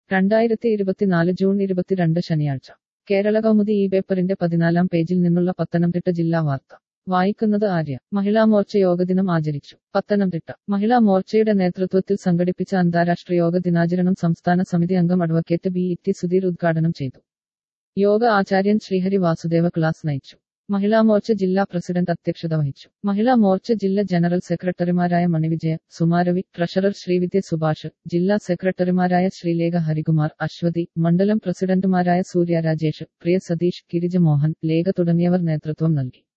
രണ്ടായിരത്തി ഇരുപത്തിനാല് ജൂൺ ഇരുപത്തിരണ്ട് ശനിയാഴ്ച കേരള കൗമുദി ഈ പേപ്പറിന്റെ പതിനാലാം പേജിൽ നിന്നുള്ള പത്തനംതിട്ട ജില്ലാ വാർത്ത വായിക്കുന്നത് ആര്യ മഹിളാ മോർച്ച യോഗദിനം ആചരിച്ചു പത്തനംതിട്ട മഹിളാ മോർച്ചയുടെ നേതൃത്വത്തിൽ സംഘടിപ്പിച്ച അന്താരാഷ്ട്ര യോഗ ദിനാചരണം സംസ്ഥാന സമിതി അംഗം advocate B E T Sudheer ഉദ്ഘാടനം ചെയ്തു യോഗ ആചാര്യൻ ശ്രീഹരി വാസുദേവ ക്ലാസ് നയിച്ചു മഹിളാ മോർച്ച ജില്ലാ പ്രസിഡന്റ് അധ്യക്ഷത വഹിച്ചു മഹിളാ മോർച്ച ജില്ലാ ജനറൽ സെക്രട്ടറിമാരായ മണിവിജയ സുമാരവി ട്രഷറർ ശ്രീവിദ്യ സുഭാഷ് ജില്ലാ സെക്രട്ടറിമാരായ ശ്രീലേഖ ഹരികുമാർ അശ്വതി മണ്ഡലം പ്രസിഡന്റുമാരായ സൂര്യ രാജേഷ് പ്രിയ സതീഷ് ഗിരിജ മോഹൻ ലേഖ തുടങ്ങിയവർ നേതൃത്വം നൽകി